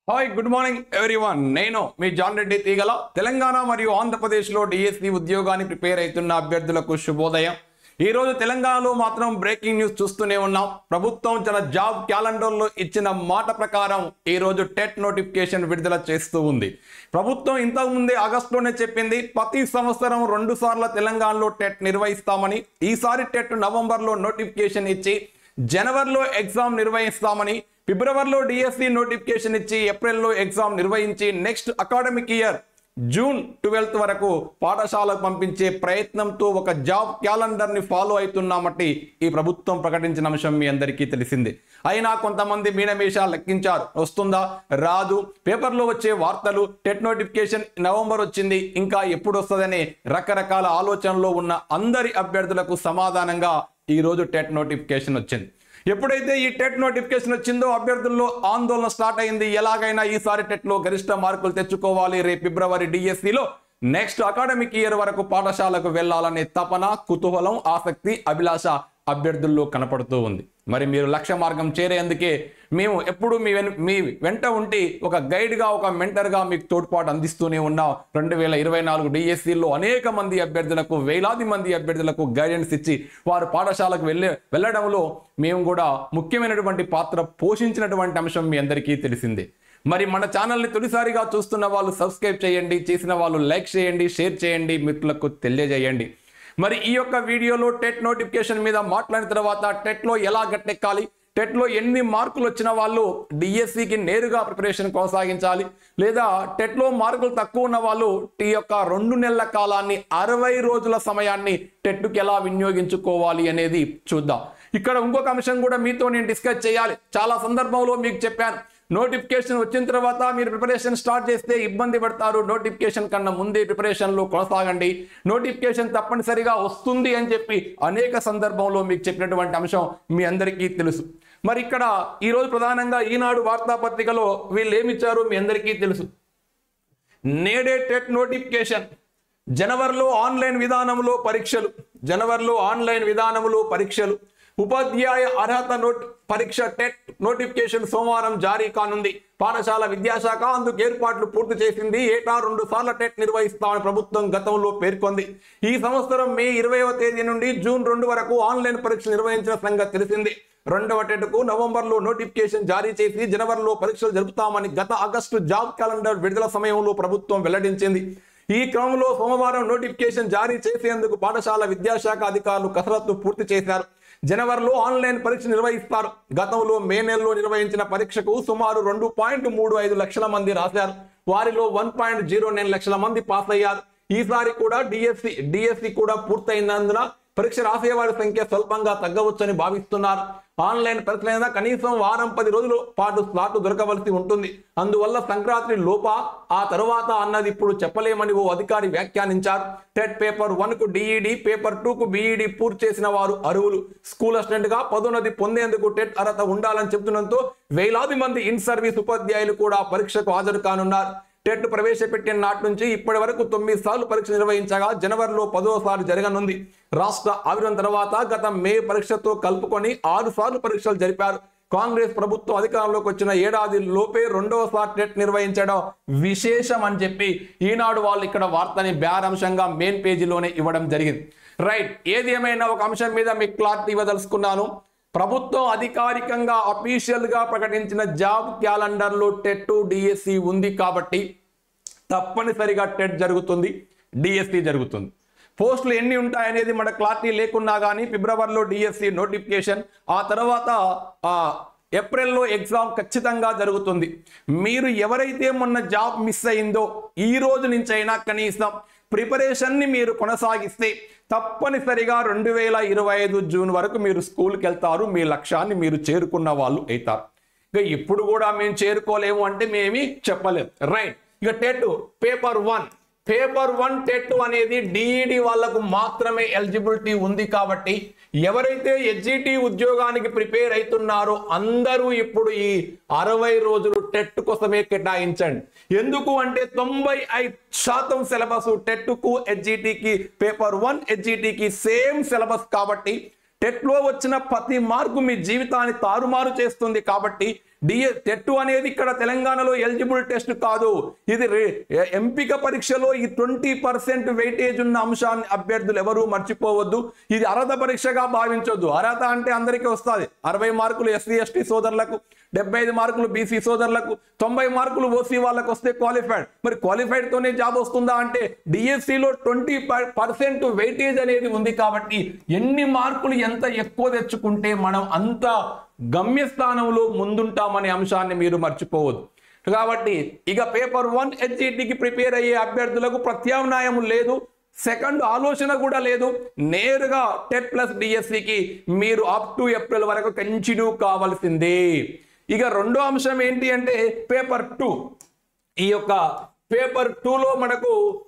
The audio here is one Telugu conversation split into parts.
హాయ్ గుడ్ మార్నింగ్ ఎవ్రీవన్ నేను మీ జాన్ రెడ్డి తీగల తెలంగాణ మరియు ఆంధ్రప్రదేశ్లో డిఎస్సి ఉద్యోగాన్ని ప్రిపేర్ అవుతున్న అభ్యర్థులకు శుభోదయం ఈ రోజు తెలంగాణలో మాత్రం బ్రేకింగ్ న్యూస్ చూస్తూనే ఉన్నాం ప్రభుత్వం తన జాబ్ క్యాలెండర్లో ఇచ్చిన మాట ప్రకారం ఈ రోజు టెట్ నోటిఫికేషన్ విడుదల చేస్తూ ఉంది ప్రభుత్వం ఇంతకుముందే ఆగస్టులోనే చెప్పింది ప్రతి సంవత్సరం రెండు సార్లు తెలంగాణలో టెట్ నిర్వహిస్తామని ఈసారి టెట్ నవంబర్లో నోటిఫికేషన్ ఇచ్చి జనవరిలో ఎగ్జామ్ నిర్వహిస్తామని ఫిబ్రవరిలో డిఎస్సి నోటిఫికేషన్ ఇచ్చి ఏప్రిల్లో ఎగ్జామ్ నిర్వహించి next academic year June twelfth వరకు పాఠశాలకు పంపించే ప్రయత్నంతో ఒక జాబ్ క్యాలెండర్ని ఫాలో అవుతున్నామట్టి ఈ ప్రభుత్వం ప్రకటించిన అంశం మీ అందరికీ తెలిసింది అయినా కొంతమంది మీనమేషాలు లెక్కించారు వస్తుందా రాదు పేపర్లో వచ్చే వార్తలు టెట్ నోటిఫికేషన్ నవంబర్ వచ్చింది ఇంకా ఎప్పుడు వస్తుందని రకరకాల ఆలోచనలో ఉన్న అందరి అభ్యర్థులకు సమాధానంగా ఈ రోజు టెట్ నోటిఫికేషన్ వచ్చింది ఎప్పుడైతే ఈ టెట్ నోటిఫికేషన్ వచ్చిందో అభ్యర్థుల్లో ఆందోళన స్టార్ట్ అయింది ఎలాగైనా ఈసారి టెట్ లో గరిష్ట మార్కులు తెచ్చుకోవాలి రేపు ఫిబ్రవరి డిఎస్సిలో నెక్స్ట్ అకాడమిక్ ఇయర్ వరకు పాఠశాలకు వెళ్లాలనే తపన కుతూహలం ఆసక్తి అభిలాష అభ్యర్థుల్లో కనపడుతూ ఉంది మరి మీరు లక్ష్య మార్గం చేరేందుకే మేము ఎప్పుడు మీ వెను మీ వెంట ఉండి ఒక గైడ్గా ఒక మెంటర్గా మీకు తోడ్పాటు అందిస్తూనే ఉన్నాం రెండు వేల ఇరవై నాలుగు డిఎస్సిలో అనేక మంది అభ్యర్థులకు వేలాది మంది అభ్యర్థులకు గైడెన్స్ ఇచ్చి వారు పాఠశాలకు వెళ్ళే వెళ్ళడంలో మేము కూడా ముఖ్యమైనటువంటి పాత్ర పోషించినటువంటి అంశం మీ అందరికీ తెలిసిందే మరి మన ఛానల్ని తొలిసారిగా చూస్తున్న వాళ్ళు సబ్స్క్రైబ్ చేయండి చేసిన వాళ్ళు లైక్ చేయండి షేర్ చేయండి మిత్రులకు తెలియజేయండి మరి ఈ యొక్క వీడియోలో టెట్ నోటిఫికేషన్ మీద మాట్లాడిన తర్వాత టెట్లో ఎలా గట్టెక్కాలి టెట్లో ఎన్ని మార్కులు వచ్చిన వాళ్ళు డిఎస్సికి నేరుగా ప్రిపరేషన్ కొనసాగించాలి లేదా టెట్లో మార్కులు తక్కువ ఉన్న వాళ్ళు టీ యొక్క రెండు నెలల కాలాన్ని అరవై రోజుల సమయాన్ని టెట్కి ఎలా వినియోగించుకోవాలి అనేది చూద్దాం ఇక్కడ ఇంకొక అంశం కూడా మీతో నేను డిస్కస్ చేయాలి చాలా సందర్భంలో మీకు చెప్పాను నోటిఫికేషన్ వచ్చిన తర్వాత మీరు ప్రిపరేషన్ స్టార్ట్ చేస్తే ఇబ్బంది పడతారు నోటిఫికేషన్ కన్నా ముందే ప్రిపరేషన్లో కొనసాగండి నోటిఫికేషన్ తప్పనిసరిగా వస్తుంది అని చెప్పి అనేక సందర్భంలో మీకు చెప్పినటువంటి అంశం మీ అందరికీ తెలుసు మరి ఇక్కడ ఈరోజు ప్రధానంగా ఈనాడు వార్తాపత్రికలో వీళ్ళు ఏమిచ్చారు మీ అందరికీ తెలుసు నేడే టెట్ నోటిఫికేషన్ జనవరిలో ఆన్లైన్ విధానంలో పరీక్షలు జనవరిలో ఆన్లైన్ విధానంలో పరీక్షలు ఉపాధ్యాయ అర్హత నోట్ పరీక్ష టెట్ నోటిఫికేషన్ సోమవారం జారీ కానుంది పాఠశాల విద్యాశాఖ అందుకు ఏర్పాట్లు పూర్తి చేసింది ఏటా రెండు సార్ల టెట్ నిర్వహిస్తామని ప్రభుత్వం గతంలో పేర్కొంది ఈ సంవత్సరం మే ఇరవైవ తేదీ నుండి జూన్ రెండు వరకు ఆన్లైన్ పరీక్షలు నిర్వహించిన సంగతి తెలిసింది రెండవ టెట్కు నవంబర్లో నోటిఫికేషన్ జారీ చేసి జనవరిలో పరీక్షలు జరుపుతామని గత ఆగస్టు జాబ్ క్యాలెండర్ విడుదల సమయంలో ప్రభుత్వం వెల్లడించింది ఈ క్రమంలో సోమవారం నోటిఫికేషన్ జారీ చేసేందుకు పాఠశాల విద్యాశాఖ అధికారులు కసరత్తు పూర్తి చేశారు జనవరిలో ఆన్లైన్ పరీక్ష నిర్వహిస్తారు గతంలో మే నెలలో నిర్వహించిన పరీక్షకు సుమారు రెండు పాయింట్ మూడు ఐదు లక్షల మంది రాశారు వారిలో వన్ పాయింట్ జీరో నైన్ లక్షల మంది పాస్ అయ్యారు ఈసారి కూడా డిఎస్సి డిఎస్సి కూడా పూర్తయినందున పరీక్ష రాసేవారి సంఖ్య స్వల్పంగా తగ్గవచ్చని భావిస్తున్నారు ఆన్లైన్ పరీక్షలైనా కనీసం వారం పది రోజుల పాటు స్లాట్లు దొరకవలసి ఉంటుంది అందువల్ల సంక్రాంతి లోప ఆ తరువాత అన్నది ఇప్పుడు చెప్పలేమని ఓ అధికారి వ్యాఖ్యానించారు టెట్ పేపర్ వన్ కు డిఈడి పేపర్ టూ కు బిఈడి పూర్తి చేసిన వారు అరువులు స్కూల్ అసిస్టెంట్ గా పదోన్నతి పొందేందుకు టెట్ అర్హత ఉండాలని చెబుతుండటంతో వేలాది మంది ఇన్ సర్వీస్ ఉపాధ్యాయులు కూడా పరీక్షకు హాజరు కానున్నారు టెట్ ప్రవేశపెట్టిన నాటి నుంచి ఇప్పటి వరకు తొమ్మిది సార్లు పరీక్ష నిర్వహించగా జనవరిలో పదోసారి జరగనుంది రాష్ట్ర ఆవిర్భావం తర్వాత గత మే పరీక్షతో కలుపుకొని ఆరు సార్లు పరీక్షలు జరిపారు కాంగ్రెస్ ప్రభుత్వం అధికారంలోకి వచ్చిన ఏడాది లోపే రెండవసారి టెట్ నిర్వహించడం విశేషం అని చెప్పి ఈనాడు వాళ్ళు ఇక్కడ వార్తని బేరంశంగా మెయిన్ పేజీలోనే ఇవ్వడం జరిగింది రైట్ ఏది ఏమైనా ఒక అంశం మీద మీకు క్లారిటీ ఇవ్వదలుచుకున్నాను ప్రభుత్వం అధికారికంగా అఫీషియల్ గా ప్రకటించిన జాబ్ క్యాలెండర్లో టెట్ డిఎస్సి ఉంది కాబట్టి తప్పనిసరిగా టెట్ జరుగుతుంది డిఎస్సి జరుగుతుంది పోస్టులు ఎన్ని ఉంటాయనేది మన క్లారిటీ లేకున్నా కానీ ఫిబ్రవరిలో డిఎస్సి నోటిఫికేషన్ ఆ తర్వాత ఆ, ఏప్రిల్లో ఎగ్జామ్ ఖచ్చితంగా జరుగుతుంది మీరు ఎవరైతే మొన్న జాబ్ మిస్ అయిందో ఈ రోజు నుంచైనా కనీసం ప్రిపరేషన్ని మీరు కొనసాగిస్తే తప్పనిసరిగా రెండు వేల ఇరవై ఐదు జూన్ వరకు మీరు స్కూల్కి వెళ్తారు మీ లక్ష్యాన్ని మీరు చేరుకున్న వాళ్ళు అవుతారు ఇక ఇప్పుడు కూడా మేము చేరుకోలేము అంటే మేమీ చెప్పలేము రైట్ ఇక TET paper one paper one TET అనేది డిఈడి వాళ్ళకు మాత్రమే ఎలిజిబిలిటీ ఉంది కాబట్టి ఎవరైతే హెచ్జిటి ఉద్యోగానికి ప్రిపేర్ అవుతున్నారో అందరూ ఇప్పుడు ఈ అరవై రోజులు టెట్ కోసమే కేటాయించండి ఎందుకు అంటే తొంభై ఐదు శాతం సిలబస్ టెట్కు హెచ్జిటికి పేపర్ వన్ హెచ్జిటికి సేమ్ సిలబస్ కాబట్టి టెట్లో వచ్చిన ప్రతి మార్కు మీ జీవితాన్ని తారుమారు చేస్తుంది కాబట్టి డిఏ టెట్ అనేది ఇక్కడ తెలంగాణలో ఎలిజిబుల్ టెస్ట్ కాదు ఇది రే- ఎంపిక పరీక్షలో ఈ ట్వంటీ పర్సెంట్ వెయిటేజ్ ఉన్న అంశాన్ని అభ్యర్థులు ఎవరూ మర్చిపోవద్దు ఇది అర్హత పరీక్షగా భావించొద్దు అర్హత అంటే అందరికీ వస్తుంది అరవై మార్కులు ఎస్సీ ఎస్టీ సోదరులకు డెబ్బై ఐదు మార్కులు బీసీ సోదరులకు తొంభై మార్కులు ఓసీ వాళ్ళకు వస్తే క్వాలిఫైడ్ మరి క్వాలిఫైడ్ తోనే జాబ్ వస్తుందా అంటే డిఎస్సిలో ట్వంటీ పర్సెంట్ వెయిటేజ్ అనేది ఉంది కాబట్టి ఎన్ని మార్కులు ఎంత ఎక్కువ తెచ్చుకుంటే మనం అంత గమ్యస్థానంలో ముందుంటామనే అంశాన్ని మీరు మర్చిపోవద్దు కాబట్టి ఇక పేపర్ వన్ హెచ్ఈటికి ప్రిపేర్ అయ్యే అభ్యర్థులకు ప్రత్యామ్నాయం లేదు సెకండ్ ఆలోచన కూడా లేదు నేరుగా టెట్ ప్లస్ డిఎస్సికి మీరు అప్ టు ఏప్రిల్ వరకు కంటిన్యూ కావాల్సిందే ఇక రెండో అంశం ఏంటి అంటే పేపర్ టూ ఈ యొక్క పేపర్ టూలో మనకు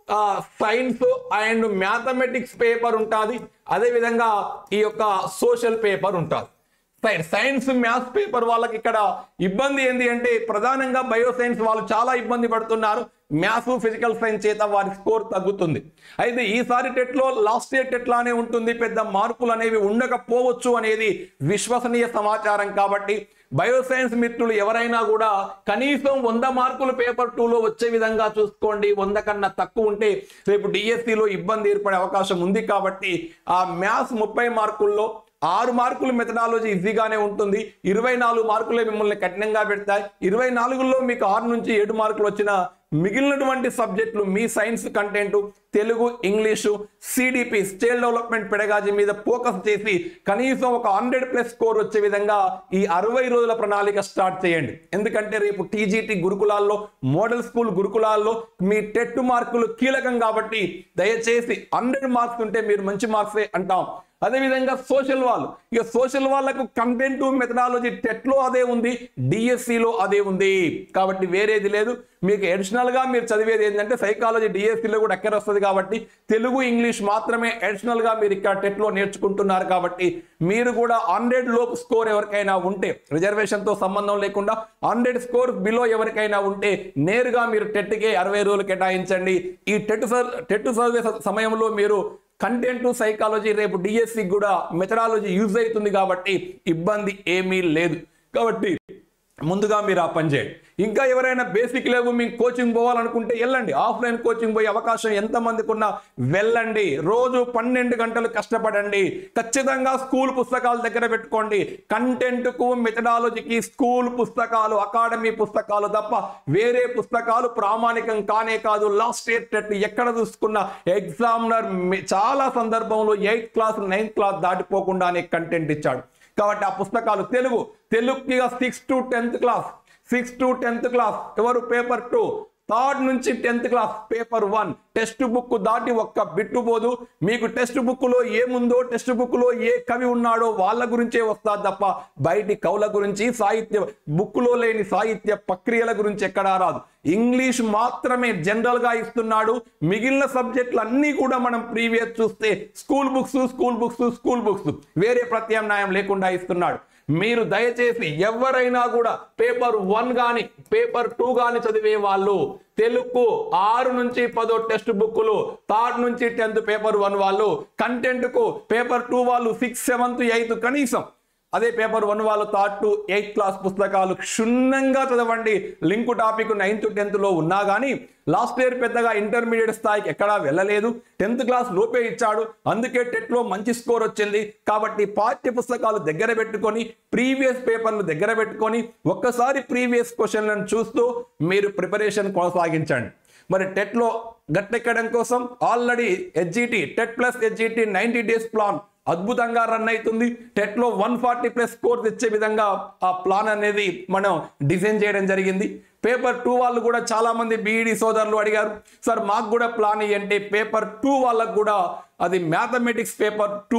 సైన్స్ అండ్ మ్యాథమెటిక్స్ పేపర్ ఉంటుంది అదేవిధంగా ఈ యొక్క సోషల్ పేపర్ ఉంటుంది సైన్స్ సైన్స్ మ్యాథ్స్ పేపర్ వాళ్ళకి ఇక్కడ ఇబ్బంది ఏంటి అంటే ప్రధానంగా బయో సైన్స్ వాళ్ళు చాలా ఇబ్బంది పడుతున్నారు మ్యాథ్స్ ఫిజికల్ సైన్స్ చేత వారి స్కోర్ తగ్గుతుంది అయితే ఈసారి టెట్లో లాస్ట్ ఇయర్ టెట్ లానే ఉంటుంది పెద్ద మార్పులు అనేవి ఉండకపోవచ్చు అనేది విశ్వసనీయ సమాచారం కాబట్టి బయోసైన్స్ మిత్రులు ఎవరైనా కూడా కనీసం వంద మార్కులు పేపర్ టూలో వచ్చే విధంగా చూసుకోండి వంద కన్నా తక్కువ ఉంటే రేపు డిఎస్సిలో ఇబ్బంది ఏర్పడే అవకాశం ఉంది కాబట్టి ఆ మ్యాథ్స్ ముప్పై మార్కుల్లో ఆరు మార్కులు మెథడాలజీ ఈజీగానే ఉంటుంది ఇరవై నాలుగు మార్కులే మిమ్మల్ని కఠినంగా పెడతాయి ఇరవై నాలుగులో మీకు ఆరు నుంచి ఏడు మార్కులు వచ్చిన మిగిలినటువంటి సబ్జెక్టులు మీ science content Telugu English CDP state development pedagogy మీద ఫోకస్ చేసి కనీసం ఒక హండ్రెడ్ ప్లస్ స్కోర్ వచ్చే విధంగా ఈ అరవై రోజుల ప్రణాళిక స్టార్ట్ చేయండి ఎందుకంటే రేపు టీజీటీ గురుకులాల్లో మోడల్ స్కూల్ గురుకులాల్లో మీ టెట్ మార్కులు కీలకం కాబట్టి దయచేసి హండ్రెడ్ మార్క్స్ ఉంటే మీరు మంచి మార్క్సే అంటాం అదేవిధంగా సోషల్ వాళ్ళు ఇక సోషల్ వాళ్ళకు కంటెంట్ మెథడాలజీ టెట్లో అదే ఉంది డిఎస్సిలో అదే ఉంది కాబట్టి వేరేది లేదు మీకు అడిషనల్ గా మీరు చదివేది ఏంటంటే సైకాలజీ డిఎస్సిలో కూడా ఎక్కడ వస్తుంది కాబట్టి తెలుగు ఇంగ్లీష్ మాత్రమే అడిషనల్ గా మీరు ఇక్కడ టెట్లో నేర్చుకుంటున్నారు కాబట్టి మీరు కూడా హండ్రెడ్ లోపు స్కోర్ ఎవరికైనా ఉంటే రిజర్వేషన్ తో సంబంధం లేకుండా హండ్రెడ్ స్కోర్ బిలో ఎవరికైనా ఉంటే నేరుగా మీరు టెట్కే అరవై రోజులు కేటాయించండి ఈ టెట్ సర్ టెట్ సర్వే సమయంలో మీరు కంటెంట్ సైకాలజీ రేపు డిఎస్సి కూడా మెథడాలజీ యూజ్ అవుతుంది కాబట్టి ఇబ్బంది ఏమీ లేదు కాబట్టి ముందుగా మీరు ఆ పని చేయండి ఇంకా ఎవరైనా బేసిక్ లేవు మీకు కోచింగ్ పోవాలనుకుంటే వెళ్ళండి ఆఫ్లైన్ కోచింగ్ పోయే అవకాశం ఎంతమందికి ఉన్నా వెళ్ళండి రోజు పన్నెండు గంటలు కష్టపడండి ఖచ్చితంగా స్కూల్ పుస్తకాలు దగ్గర పెట్టుకోండి కంటెంట్కు మెథడాలజీకి స్కూల్ పుస్తకాలు అకాడమీ పుస్తకాలు తప్ప వేరే పుస్తకాలు ప్రామాణికం కానే కాదు లాస్ట్ ఇయర్ టెట్ ఎక్కడ చూసుకున్న ఎగ్జామినర్ చాలా సందర్భంలో ఎయిత్ క్లాస్ నైన్త్ క్లాస్ దాటిపోకుండానే కంటెంట్ ఇచ్చాడు కాబట్టి ఆ పుస్తకాలు తెలుగు తెలుగుకి six to tenth class six to tenth class ఎవరు పేపర్ టూ థర్డ్ నుంచి tenth class paper one textbook దాటి ఒక్క బిట్టు పోదు మీకు టెక్స్ట్ బుక్ లో ఏముందో టెక్స్ట్ బుక్ లో ఏ కవి ఉన్నాడో వాళ్ళ గురించే వస్తారు తప్ప బయటి కవుల గురించి సాహిత్య బుక్ లో లేని సాహిత్య ప్రక్రియల గురించి ఎక్కడా రాదు ఇంగ్లీష్ మాత్రమే జనరల్ గా ఇస్తున్నాడు మిగిలిన సబ్జెక్టులు అన్ని కూడా మనం ప్రీవియస్ చూస్తే school books school books school books వేరే ప్రత్యామ్నాయం లేకుండా ఇస్తున్నాడు మీరు దయచేసి ఎవరైనా కూడా పేపర్ వన్ గాని పేపర్ టూ గాని చదివే వాళ్ళు తెలుగు ఆరు నుంచి పదో టెక్స్ట్ బుక్లు థర్డ్ నుంచి టెన్త్ పేపర్ వన్ వాళ్ళు కంటెంట్ కు పేపర్ టూ వాళ్ళు సిక్స్ సెవెంత్ ఎయిత్ కనీసం అదే పేపర్ వన్ వాళ్ళు థర్డ్ టు ఎయిత్ క్లాస్ పుస్తకాలు క్షుణ్ణంగా చదవండి లింకు టాపిక్ నైన్త్ టెన్త్ లో ఉన్నా కానీ లాస్ట్ ఇయర్ పెద్దగా ఇంటర్మీడియట్ స్థాయికి ఎక్కడా వెళ్ళలేదు టెన్త్ క్లాస్ లోపే ఇచ్చాడు అందుకే టెట్ లో మంచి స్కోర్ వచ్చింది కాబట్టి పాఠ్య పుస్తకాలు దగ్గర పెట్టుకొని ప్రీవియస్ పేపర్లు దగ్గర పెట్టుకొని ఒక్కసారి ప్రీవియస్ క్వశ్చన్లను చూస్తూ మీరు ప్రిపరేషన్ కొనసాగించండి మరి టెట్ లో గట్టెక్కడం కోసం already HGT TET plus HGT ninety days plan అద్భుతంగా రన్ అవుతుంది టెట్ లో వన్ ఫార్టీ ప్లస్ స్కోర్ తెచ్చే విధంగా ఆ ప్లాన్ అనేది మనం డిజైన్ చేయడం జరిగింది పేపర్ టూ వాళ్ళు కూడా చాలా మంది బీఈడి సోదరులు అడిగారు సార్ మాకు కూడా ప్లాన్ ఇవ్వండి పేపర్ టూ వాళ్ళకు కూడా అది మ్యాథమెటిక్స్ పేపర్ టూ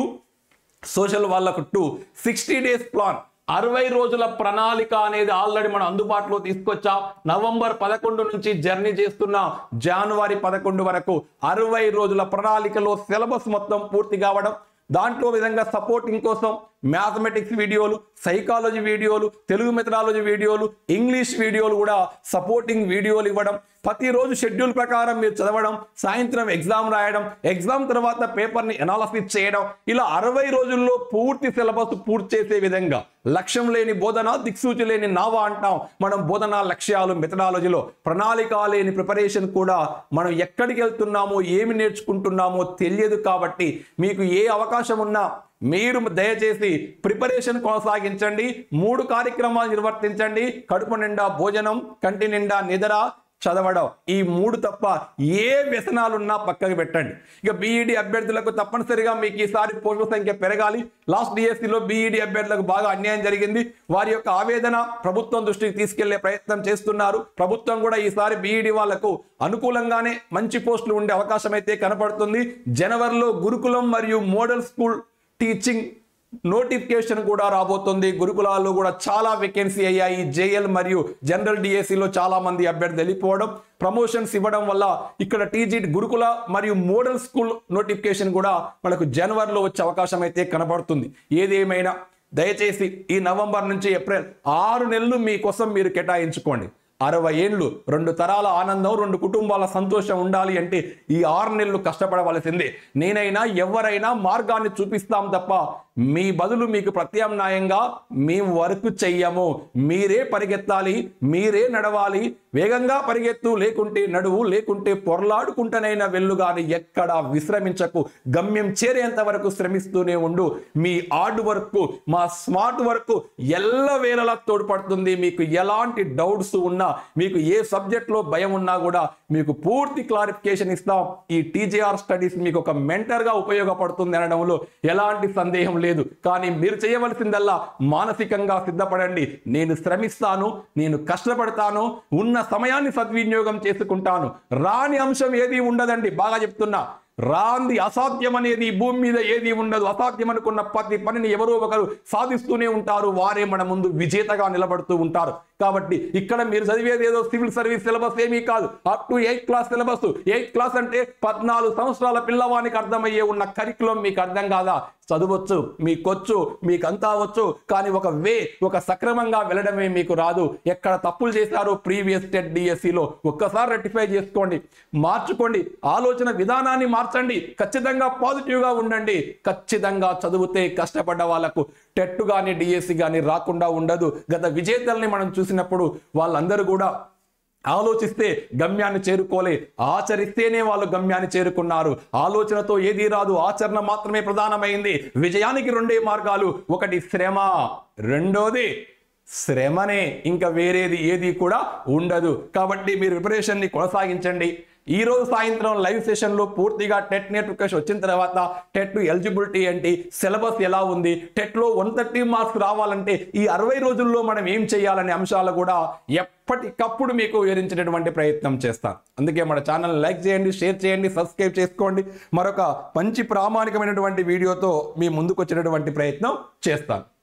సోషల్ వాళ్ళకు టూ సిక్స్టీ డేస్ ప్లాన్ అరవై రోజుల ప్రణాళిక అనేది ఆల్రెడీ మనం అందుబాటులో తీసుకొచ్చాం నవంబర్ పదకొండు నుంచి జర్నీ చేస్తున్నాం జనవరి పదకొండు వరకు అరవై రోజుల ప్రణాళికలో సిలబస్ మొత్తం పూర్తి కావడం దాంట్లో విధంగా సపోర్టింగ్ కోసం మ్యాథమెటిక్స్ వీడియోలు సైకాలజీ వీడియోలు తెలుగు మెథడాలజీ వీడియోలు ఇంగ్లీష్ వీడియోలు కూడా సపోర్టింగ్ వీడియోలు ఇవ్వడం ప్రతిరోజు షెడ్యూల్ ప్రకారం మీరు చదవడం సాయంత్రం ఎగ్జామ్ రాయడం ఎగ్జామ్ తర్వాత పేపర్ని ఎనాలసిస్ చేయడం ఇలా అరవై రోజుల్లో పూర్తి సిలబస్ పూర్తి చేసే విధంగా లక్ష్యం లేని బోధన దిక్సూచి లేని నావా అంటాం మనం బోధనా లక్ష్యాలు మెథడాలజీలో ప్రణాళిక లేని ప్రిపరేషన్ కూడా మనం ఎక్కడికి వెళ్తున్నామో ఏమి నేర్చుకుంటున్నామో తెలియదు కాబట్టి మీకు ఏ అవకాశం ఉన్నా మీరు దయచేసి ప్రిపరేషన్ కొనసాగించండి మూడు కార్యక్రమాలు నిర్వర్తించండి కడుపు నిండా భోజనం కంటి నిండా నిద్ర చదవడం ఈ మూడు తప్ప ఏ వ్యసనాలున్నా పక్కకు పెట్టండి ఇక బీఈడి అభ్యర్థులకు తప్పనిసరిగా మీకు ఈసారి పోస్టుల సంఖ్య పెరగాలి లాస్ట్ డిఎస్సిలో బీఈడి అభ్యర్థులకు బాగా అన్యాయం జరిగింది వారి యొక్క ఆవేదన ప్రభుత్వం దృష్టికి తీసుకెళ్లే ప్రయత్నం చేస్తున్నారు ప్రభుత్వం కూడా ఈసారి బీఈడి వాళ్లకు అనుకూలంగానే మంచి పోస్టులు ఉండే అవకాశం అయితే కనపడుతుంది జనవరిలో గురుకులం మరియు మోడల్ స్కూల్ టీచింగ్ నోటిఫికేషన్ కూడా రాబోతుంది గురుకులాల్లో కూడా చాలా వేకెన్సీ అయ్యాయి జేఎల్ మరియు జనరల్ డిఎస్సిలో చాలా మంది అభ్యర్థులు వెళ్ళిపోవడం ప్రమోషన్స్ ఇవ్వడం వల్ల ఇక్కడ టీజీ గురుకుల మరియు మోడల్ స్కూల్ నోటిఫికేషన్ కూడా మనకు జనవరిలో వచ్చే అవకాశం అయితే కనబడుతుంది ఏదేమైనా దయచేసి ఈ నవంబర్ నుంచి ఏప్రిల్ ఆరు నెలలు మీకోసం మీరు కేటాయించుకోండి అరవై ఏళ్ళు రెండు తరాల ఆనందం రెండు కుటుంబాల సంతోషం ఉండాలి అంటే ఈ ఆరు నెలలు కష్టపడవలసిందే నేనైనా ఎవరైనా మార్గాన్ని చూపిస్తాం తప్ప మీ బదులు మీకు ప్రత్యామ్నాయంగా మేము వర్క్ చెయ్యము మీరే పరిగెత్తాలి మీరే నడవాలి వేగంగా పరిగెత్తు లేకుంటే నడువు లేకుంటే పొరలాడుకుంటనైనా వెళ్ళు గాని ఎక్కడ విశ్రమించకు గమ్యం చేరేంత వరకు శ్రమిస్తూనే ఉండు మీ హార్డ్ వర్క్ మా స్మార్ట్ వర్క్ ఎల్ల వేళలా తోడ్పడుతుంది మీకు ఎలాంటి డౌట్స్ ఉన్నా మీకు ఏ సబ్జెక్ట్ లో భయం ఉన్నా కూడా మీకు పూర్తి క్లారిఫికేషన్ ఇస్తాం ఈ టీజేఆర్ స్టడీస్ మీకు ఒక మెంటర్ గా ఉపయోగపడుతుంది అనడంలో ఎలాంటి సందేహం లేదు కానీ మీరు చేయవలసిందల్లా మానసికంగా సిద్ధపడండి నేను శ్రమిస్తాను నేను కష్టపడతాను ఉన్న సమయాన్ని సద్వినియోగం చేసుకుంటాను రాని అంశం ఏది ఉండదండి బాగా చెప్తున్నా రాంది అసాధ్యం అనేది ఈ భూమి మీద ఏది ఉండదు అసాధ్యం అనుకున్న ప్రతి పనిని ఎవరో ఒకరు సాధిస్తూనే ఉంటారు వారే మన ముందు విజేతగా నిలబడుతూ ఉంటారు కాబట్టి ఇక్కడ మీరు చదివేది ఏదో సివిల్ సర్వీస్ సిలబస్ ఏమీ కాదు up to eighth class syllabus eighth class అంటే పద్నాలుగు సంవత్సరాల పిల్లవానికి అర్థమయ్యే ఉన్న కరికులం మీకు అర్థం కాదా చదవచ్చు మీకొచ్చు మీకంతా వచ్చు కానీ ఒక వే ఒక సక్రమంగా వెళ్ళడమే మీకు రాదు ఎక్కడ తప్పులు చేశారో ప్రీవియస్ టెట్ డిఎస్సిలో ఒక్కసారి రెక్టిఫై చేసుకోండి మార్చుకోండి ఆలోచన విధానాన్ని మార్చండి ఖచ్చితంగా పాజిటివ్ గా ఉండండి ఖచ్చితంగా చదివితే కష్టపడ్డ వాళ్ళకు టెట్ కానీ డిఎస్సి కానీ రాకుండా ఉండదు గత విజేతల్ని మనం చూసినప్పుడు వాళ్ళందరూ కూడా ఆలోచిస్తే గమ్యాన్ని చేరుకోలే ఆచరిస్తేనే వాళ్ళు గమ్యాన్ని చేరుకున్నారు ఆలోచనతో ఏది రాదు ఆచరణ మాత్రమే ప్రధానమైంది విజయానికి రెండే మార్గాలు ఒకటి శ్రమ రెండోది శ్రమనే ఇంకా వేరేది ఏది కూడా ఉండదు కాబట్టి మీరు ప్రిపరేషన్ని కొనసాగించండి ఈ రోజు సాయంత్రం లైవ్ సెషన్లో పూర్తిగా టెట్ నోటిఫికేషన్ వచ్చిన తర్వాత టెట్ ఎలిజిబిలిటీ ఏంటి సిలబస్ ఎలా ఉంది టెట్లో వన్ థర్టీ మార్క్స్ రావాలంటే ఈ అరవై రోజుల్లో మనం ఏం చేయాలనే అంశాలు కూడా ఎప్పటికప్పుడు మీకు వివరించేటటువంటి ప్రయత్నం చేస్తాను అందుకే మన ఛానల్ లైక్ చేయండి షేర్ చేయండి సబ్స్క్రైబ్ చేసుకోండి మరొక మంచి ప్రామాణికమైనటువంటి వీడియోతో మీ ముందుకు వచ్చేటటువంటి ప్రయత్నం చేస్తాను